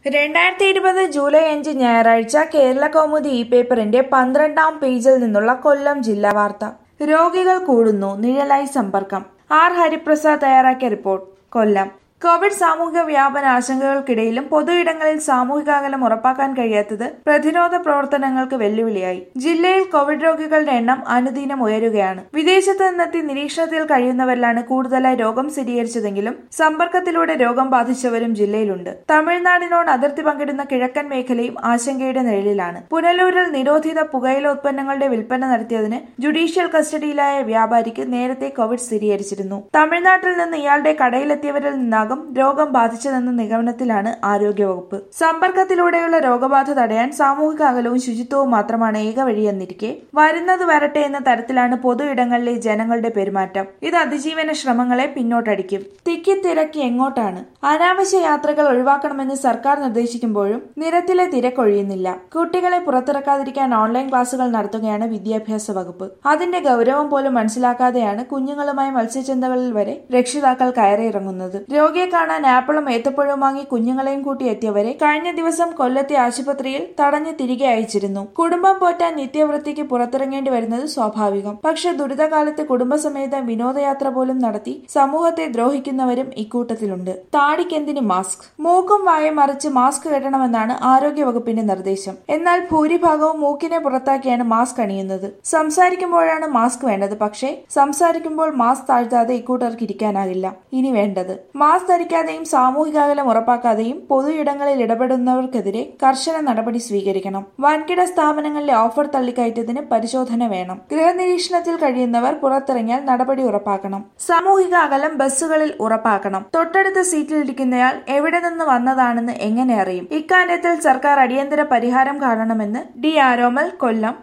രണ്ടായിരത്തി ഇരുപത് ജൂലൈ അഞ്ച് ഞായറാഴ്ച കേരള കൗമുദി ഇ പേപ്പറിന്റെ പന്ത്രണ്ടാം പേജിൽ നിന്നുള്ള കൊല്ലം ജില്ലാ വാർത്ത രോഗികൾ കൂടുന്നു നിഴലായി സമ്പർക്കം ആർ ഹരിപ്രസാദ് തയ്യാറാക്കിയ റിപ്പോർട്ട് കൊല്ലം കോവിഡ് സാമൂഹിക വ്യാപന ആശങ്കകൾക്കിടയിലും പൊതുയിടങ്ങളിൽ സാമൂഹികാകലം ഉറപ്പാക്കാൻ കഴിയാത്തത് പ്രതിരോധ പ്രവർത്തനങ്ങൾക്ക് വെല്ലുവിളിയായി ജില്ലയിൽ കോവിഡ് രോഗികളുടെ എണ്ണം അനുദിനം ഉയരുകയാണ് വിദേശത്ത് നിന്നെത്തി നിരീക്ഷണത്തിൽ കഴിയുന്നവരിലാണ് കൂടുതലായി രോഗം സ്ഥിരീകരിച്ചതെങ്കിലും സമ്പർക്കത്തിലൂടെ രോഗം ബാധിച്ചവരും ജില്ലയിലുണ്ട് തമിഴ്നാടിനോട് അതിർത്തി പങ്കിടുന്ന കിഴക്കൻ മേഖലയും ആശങ്കയുടെ നിഴലിലാണ് പുനലൂരിൽ നിരോധിത പുകയില ഉത്പന്നങ്ങളുടെ വിൽപ്പന നടത്തിയതിന് ജുഡീഷ്യൽ കസ്റ്റഡിയിലായ വ്യാപാരിക്ക് നേരത്തെ കോവിഡ് സ്ഥിരീകരിച്ചിരുന്നു തമിഴ്നാട്ടിൽ നിന്ന് ഇയാളുടെ കടയിലെത്തിയവരിൽ നിന്നാകും രോഗം ബാധിച്ചതെന്ന നിഗമനത്തിലാണ് ആരോഗ്യവകുപ്പ് സമ്പർക്കത്തിലൂടെയുള്ള രോഗബാധ തടയാൻ സാമൂഹിക അകലവും ശുചിത്വവും മാത്രമാണ് ഏക വഴിയെന്നിരിക്കെ വരുന്നത് വരട്ടെ എന്ന തരത്തിലാണ് പൊതു ഇടങ്ങളിലെ ജനങ്ങളുടെ പെരുമാറ്റം ഇത് അതിജീവന ശ്രമങ്ങളെ പിന്നോട്ടടിക്കും തിക്കി തിരക്കി എങ്ങോട്ടാണ് അനാവശ്യ യാത്രകൾ ഒഴിവാക്കണമെന്ന് സർക്കാർ നിർദ്ദേശിക്കുമ്പോഴും നിരത്തിലെ തിരക്കൊഴിയുന്നില്ല കുട്ടികളെ പുറത്തിറക്കാതിരിക്കാൻ ഓൺലൈൻ ക്ലാസുകൾ നടത്തുകയാണ് വിദ്യാഭ്യാസ വകുപ്പ് അതിന്റെ ഗൗരവം പോലും മനസ്സിലാക്കാതെയാണ് കുഞ്ഞുങ്ങളുമായി മത്സ്യചന്തകളിൽ വരെ രക്ഷിതാക്കൾ കയറിയിറങ്ങുന്നത് രോഗിയെ കാണാൻ ആപ്പിളും ഏത്തപ്പഴവും വാങ്ങി കുഞ്ഞുങ്ങളെയും കൂട്ടി എത്തിയവരെ കഴിഞ്ഞ ദിവസം കൊല്ലത്തെ ആശുപത്രിയിൽ തടഞ്ഞു തിരികെ അയച്ചിരുന്നു കുടുംബം പോറ്റാൻ നിത്യവൃത്തിക്ക് പുറത്തിറങ്ങേണ്ടി വരുന്നത് സ്വാഭാവികം പക്ഷെ ദുരിതകാലത്ത് കുടുംബസമേതം വിനോദയാത്ര പോലും നടത്തി സമൂഹത്തെ ദ്രോഹിക്കുന്നവരും ഇക്കൂട്ടത്തിലുണ്ട് താടിക്കെന്തിന് മാസ്ക് മൂക്കും വായും മറിച്ച് മാസ്ക് കെട്ടണമെന്നാണ് ആരോഗ്യവകുപ്പിന്റെ നിർദ്ദേശം എന്നാൽ ഭൂരിഭാഗവും മൂക്കിനെ പുറത്താക്കിയാണ് മാസ്ക് അണിയുന്നത് സംസാരിക്കുമ്പോഴാണ് മാസ്ക് വേണ്ടത് പക്ഷേ സംസാരിക്കുമ്പോൾ മാസ്ക് താഴ്ത്താതെ ഇക്കൂട്ടർക്ക് ഇരിക്കാനാകില്ല ഇനി വേണ്ടത് മാസ്ക് ധരിക്കാതെയും സാമൂഹികാകലം ഉറപ്പാക്കാതെയും പൊതു ഇടങ്ങളിൽ ഇടപെടുന്നവർക്കെതിരെ കർശന നടപടി സ്വീകരിക്കണം വൻകിട സ്ഥാപനങ്ങളിലെ ഓഫർ തള്ളിക്കയറ്റത്തിന് പരിശോധന വേണം ഗൃഹനിരീക്ഷണത്തിൽ കഴിയുന്നവർ പുറത്തിറങ്ങിയാൽ നടപടി ഉറപ്പാക്കണം സാമൂഹിക അകലം ബസ്സുകളിൽ ഉറപ്പാക്കണം തൊട്ടടുത്ത സീറ്റിലിരിക്കുന്നയാൾ എവിടെ നിന്ന് വന്നതാണെന്ന് എങ്ങനെ അറിയും ഇക്കാര്യത്തിൽ സർക്കാർ അടിയന്തര പരിഹാരം കാണണമെന്ന് ഡി ആരോമൽ കൊല്ലം